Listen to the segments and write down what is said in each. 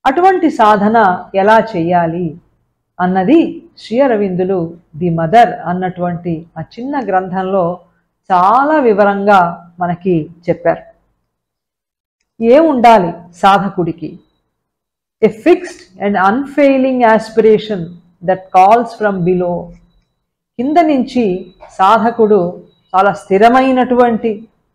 అటువంటి సాధన ఎలా చెయ్యాలి అన్నది శ్రీ అరవిందులు ది మదర్ అన్నటువంటి ఆ చిన్న గ్రంథంలో చాలా వివరంగా మనకి చెప్పారు ఏముండాలి సాధకుడికి a fixed and unfailing aspiration that calls from below కింద నుంచి సాధకుడు చాలా స్థిరమైనటువంటి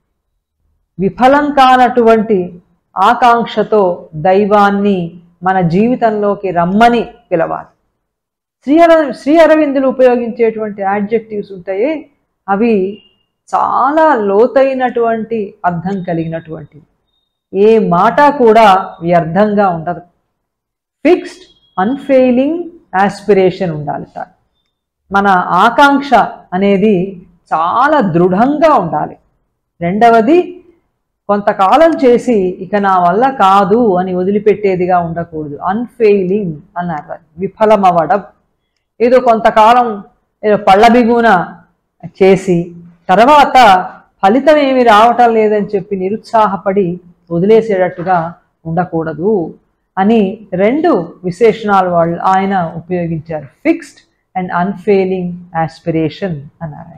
విఫలం కానటువంటి ఆకాంక్షతో దైవాన్ని మన జీవితంలోకి రమ్మని పిలవాలి శ్రీ అర శ్రీ అరవిందులు ఉపయోగించేటువంటి యాడ్జెక్టివ్స్ ఉంటాయి అవి చాలా లోతైనటువంటి అర్థం కలిగినటువంటివి ఏ మాట కూడా వ్యర్థంగా ఉండదు ఫిక్స్డ్ అన్ఫెయిలింగ్ ఆస్పిరేషన్ ఉండాలి సార్ మన ఆకాంక్ష అనేది చాలా దృఢంగా ఉండాలి రెండవది కొంతకాలం చేసి ఇక నా వల్ల కాదు అని వదిలిపెట్టేదిగా ఉండకూడదు అన్ఫెయిలింగ్ అన్నారు విఫలమవ్వడం ఏదో కొంతకాలం ఏదో పళ్ళ బిగున చేసి తర్వాత ఫలితం ఏమి రావటం లేదని చెప్పి నిరుత్సాహపడి వదిలేసేటట్టుగా ఉండకూడదు అని రెండు విశేషణాలు వాళ్ళు ఆయన ఉపయోగించారు ఫిక్స్డ్ అండ్ అన్ఫెయిలింగ్ ఆస్పిరేషన్ అన్నారు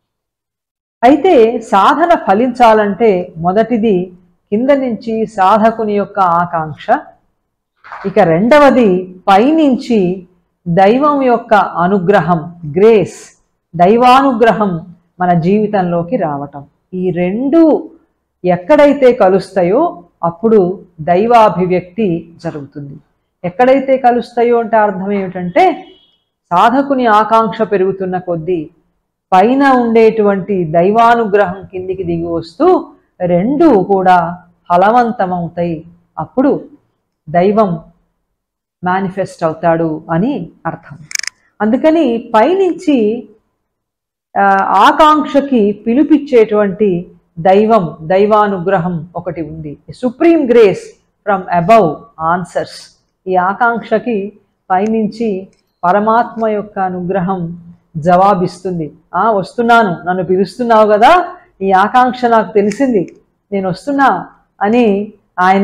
అయితే సాధన ఫలించాలంటే మొదటిది కింద నుంచి సాధకుని యొక్క ఆకాంక్ష ఇక రెండవది పైనుంచి దైవం యొక్క అనుగ్రహం గ్రేస్ దైవానుగ్రహం మన జీవితంలోకి రావటం ఈ రెండు ఎక్కడైతే కలుస్తాయో అప్పుడు దైవాభివ్యక్తి జరుగుతుంది ఎక్కడైతే కలుస్తాయో అంటే అర్థం ఏమిటంటే సాధకుని ఆకాంక్ష పెరుగుతున్న కొద్దీ పైన ఉండేటువంటి దైవానుగ్రహం కిందికి దిగి వస్తూ రెండు కూడా ఫలవంతమవుతాయి అప్పుడు దైవం మేనిఫెస్ట్ అవుతాడు అని అర్థం అందుకని పైనుంచి ఆ, ఆకాంక్షకి పిలుపిచ్చేటువంటి దైవం దైవానుగ్రహం ఒకటి ఉంది supreme grace from above answers ఈ ఆకాంక్షకి పైనుంచి పరమాత్మ యొక్క అనుగ్రహం జవాబిస్తుంది ఆ వస్తున్నాను నన్ను పిలుస్తున్నావు కదా ఈ ఆకాంక్ష నాకు తెలిసింది నేను వస్తున్నా అని ఆయన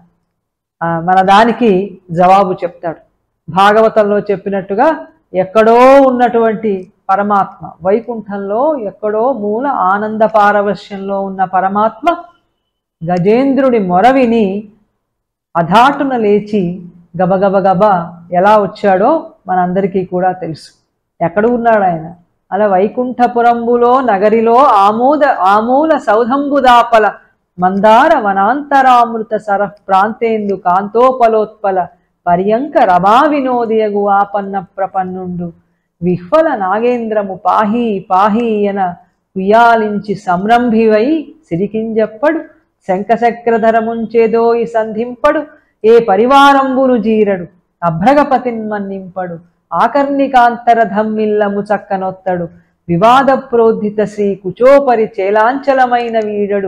ఆ, మన దానికి జవాబు చెప్తాడు భాగవతంలో చెప్పినట్టుగా ఎక్కడో ఉన్నటువంటి పరమాత్మ వైకుంఠంలో ఎక్కడో మూల ఆనంద పారవశ్యంలో ఉన్న పరమాత్మ గజేంద్రుడి మొర విని అధాటున లేచి గబగబ గబ ఎలా వచ్చాడో మనందరికీ కూడా తెలుసు ఎక్కడ ఉన్నాడు ఆయన అలా వైకుంఠపురంబులో నగరిలో ఆమోద ఆమూల సౌధంబుదాపల మందార వనాంతరామృత సర ప్రాంతేందు కాంతోపలోత్పల పర్యంక రమా వినోదియగు ఆపన్న ప్రపన్నుండు విహ్వల నాగేంద్రము పాహీ పాహీయన కుయాలించి సంరంభివై సిరికింజప్పడు శంఖచక్రధరముంచేదోయి సంధింపడు ఏ పరివారంబును జీరడు అభ్రగపతిన్మన్నింపడు ఆకర్ణికాంతరధమ్మిల్లము చక్కనొత్తడు వివాద ప్రోద్ధిత శ్రీ కుచోపరి చేలాంచలమైన వీడడు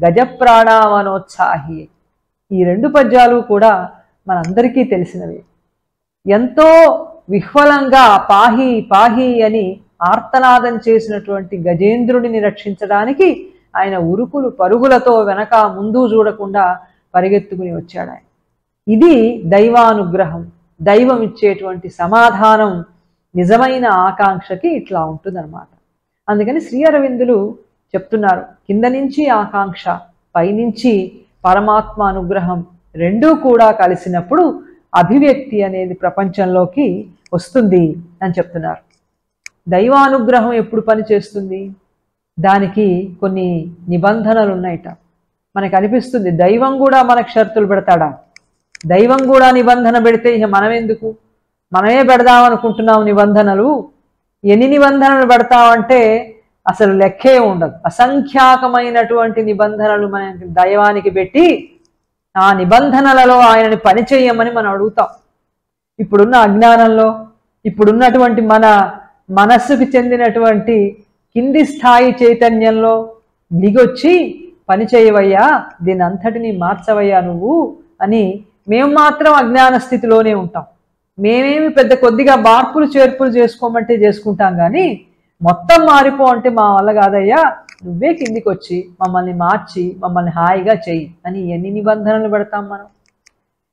గజప్రాణావనోత్సాహి ఈ రెండు పద్యాలు కూడా మనందరికీ తెలిసినవి ఎంతో విహ్వలంగా పాహి పాహి అని ఆర్తనాదం చేసినటువంటి గజేంద్రుడిని రక్షించడానికి ఆయన ఉరుకులు పరుగులతో వెనక ముందు చూడకుండా పరిగెత్తుకుని వచ్చాడు ఆయన ఇది దైవానుగ్రహం దైవం ఇచ్చేటువంటి సమాధానం నిజమైన ఆకాంక్షకి ఇట్లా ఉంటుందన్నమాట అందుకని శ్రీ అరవిందులు చెప్తున్నారు కింద నుంచి ఆకాంక్ష పైనుంచి పరమాత్మ అనుగ్రహం రెండూ కూడా కలిసినప్పుడు అభివ్యక్తి అనేది ప్రపంచంలోకి వస్తుంది అని చెప్తున్నారు దైవానుగ్రహం ఎప్పుడు పనిచేస్తుంది దానికి కొన్ని నిబంధనలు ఉన్నాయట మనకు అనిపిస్తుంది దైవం కూడా మనకు షరతులు పెడతాడా దైవం కూడా నిబంధన పెడితే ఇక మనం ఎందుకు మనమే పెడదాం అనుకుంటున్నాం నిబంధనలు ఎన్ని నిబంధనలు పెడతామంటే అసలు లెక్కే ఉండదు అసంఖ్యాకమైనటువంటి నిబంధనలు మనకి దైవానికి పెట్టి ఆ నిబంధనలలో ఆయనని పనిచేయమని మనం అడుగుతాం ఇప్పుడున్న అజ్ఞానంలో ఇప్పుడున్నటువంటి మన మనస్సుకు చెందినటువంటి కింది స్థాయి చైతన్యంలో దిగొచ్చి పని చేయవయ్యా దీని అంతటిని మార్చవయ్యా నువ్వు అని మేము మాత్రం అజ్ఞాన స్థితిలోనే ఉంటాం మేమేమి పెద్ద కొద్దిగా మార్పులు చేర్పులు చేసుకోమంటే చేసుకుంటాం కానీ మొత్తం మారిపో అంటే మా వల్ల కాదయ్యా నువ్వే కిందికి వచ్చి మమ్మల్ని మార్చి మమ్మల్ని హాయిగా చెయ్యి అని ఎన్ని నిబంధనలు పెడతాం మనం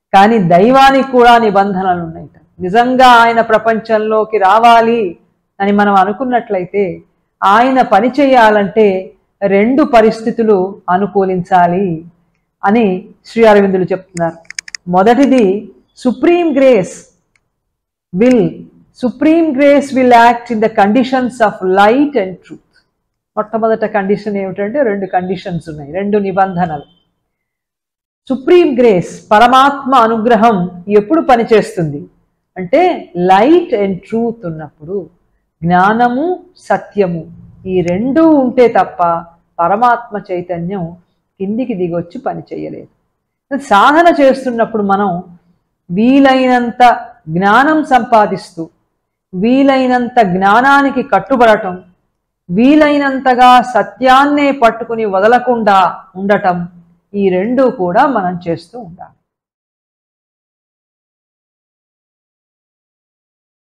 కానీ దైవానికి కూడా నిబంధనలు ఉన్నాయి నిజంగా ఆయన ప్రపంచంలోకి రావాలి అని మనం అనుకున్నట్లయితే ఆయన పని చేయాలంటే రెండు పరిస్థితులు అనుకూలించాలి అని శ్రీ అరవిందులు చెప్తున్నారు మొదటిది supreme grace will supreme grace will act in the conditions of light and truth మొట్టమొదట కండిషన్ ఏమిటంటే రెండు కండిషన్స్ ఉన్నాయి రెండు నిబంధనలు సుప్రీం గ్రేస్ పరమాత్మ అనుగ్రహం ఎప్పుడు పనిచేస్తుంది అంటే లైట్ అండ్ ట్రూత్ ఉన్నప్పుడు జ్ఞానము సత్యము ఈ రెండు ఉంటే తప్ప పరమాత్మ చైతన్యం కిందికి దిగొచ్చి పని చేయలేదు సాధన చేస్తున్నప్పుడు మనం వీలైనంత జ్ఞానం సంపాదిస్తూ వీలైనంత జ్ఞానానికి కట్టుబడటం వీలైనంతగా సత్యాన్నే పట్టుకుని వదలకుండా ఉండటం ఈ రెండు కూడా మనం చేస్తూ ఉండాలి